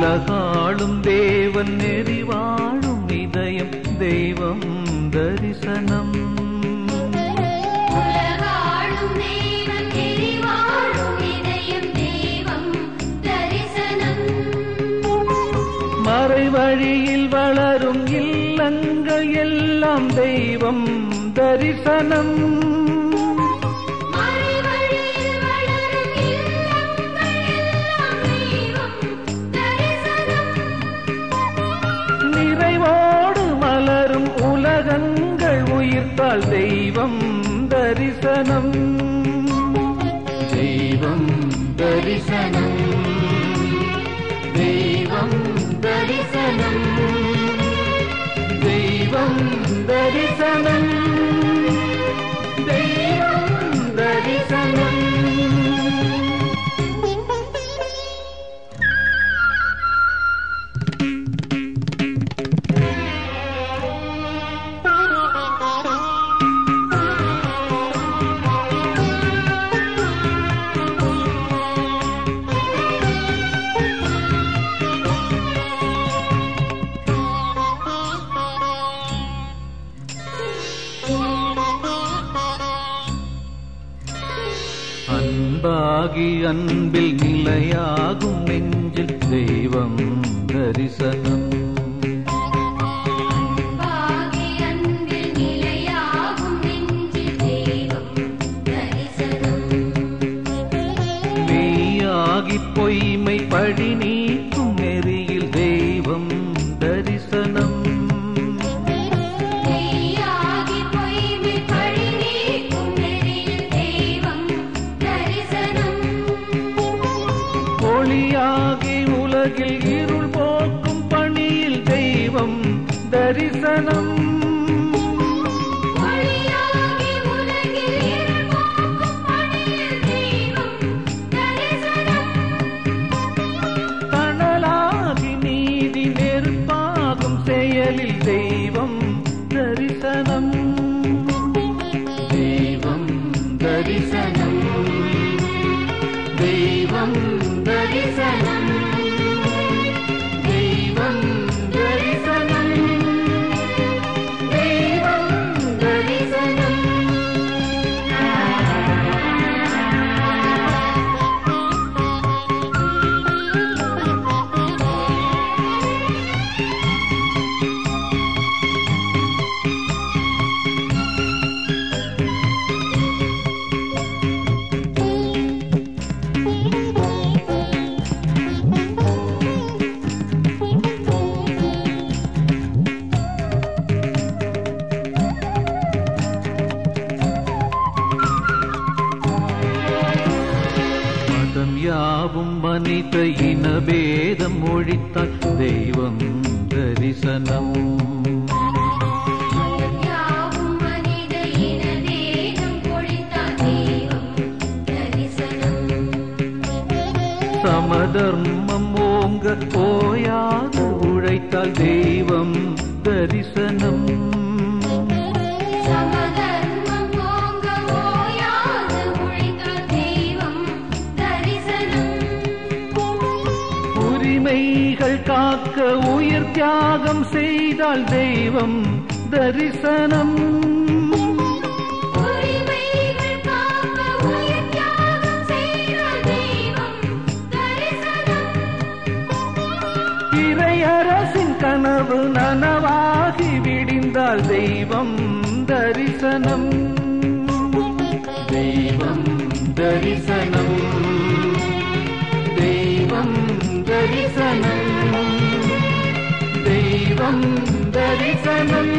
உலகாளும் தேவன் நெறி வாழும் இதயம் தெய்வம் தரிசனம் உலகாளும் தேவன் எரிவாழும் இதயம் தெய்வம் தரிசனம் மறைவழியில் வளரும் இல்லங்கள் எல்லாம் தெய்வம் தரிசனம் மறைவழியில் வளரும் இல்லங்கள் எல்லாம் தெய்வம் தரிசனம் நிறைவோடு மலரும் உலகங்கள் உயிர்த்தால் தெய்வம் தரிசனம் தெய்வம் தரிசனம் தெய்வம் தரிசனம் தெய்வம் தரிசனம் தெய்வம் தரிசனம் அன்பாகி அன்பில் நிலையாகும் நெஞ்சில் தெய்வம் தரிசனம் பாகி அன்பில் நிலையாகும் நெஞ்சில் தெய்வம் தரிசனம் மெய்யாகி பொய்மை பழி நீக்கும் நெறியில் தெய்வம் தரிசனம் மெய்யாகி பொய்மை பழி நீக்கும் நெறியில் தெய்வம் தரிசனம் ஒளியாகி உலகில் இருள் போக்கும் பணியில் தெய்வம் தரிசனம் ஒளியாகி உலகில் இருள் போக்கும் பணியில் தெய்வம் தரிசனம் தணலாகி நீதி நெருப்பாகும் செயலில் தெய்வம் தரிசனம் தெய்வம் தரிசனம் தெய்வம் தரிசனம் தெய்வம் தரிசனம் தெய்வம் தரிசனம் மதம் யாவும் மனித இனபேதம் ஒழித்தால் தெய்வம் தரிசனம் யாவும் மனித இன தேகம் பொழித்தால் தெய்வம் தரிசனம் சமதர்மம் ஓங்க ஓயாது உழைத்தால் தெய்வம் தரிசனம் சமதர்மம் போங்க ஓயாது உழைத்தால் தெய்வம் தரிசனம் உரிமைகள் காக்க உயிர் தியாகம் செய்தால் தெய்வம் தரிசனம் உரிமைகள் காக்க உயிர் தியாகம் செய்தால் தெய்வம் தரிசனம் இறையரசின் கனவு நனவாகி விடிந்தால் தெய்வம் தரிசனம் தெய்வம் தரிசனம் தெய்வம் தரிசனம் தெய்வம் தரிசனம்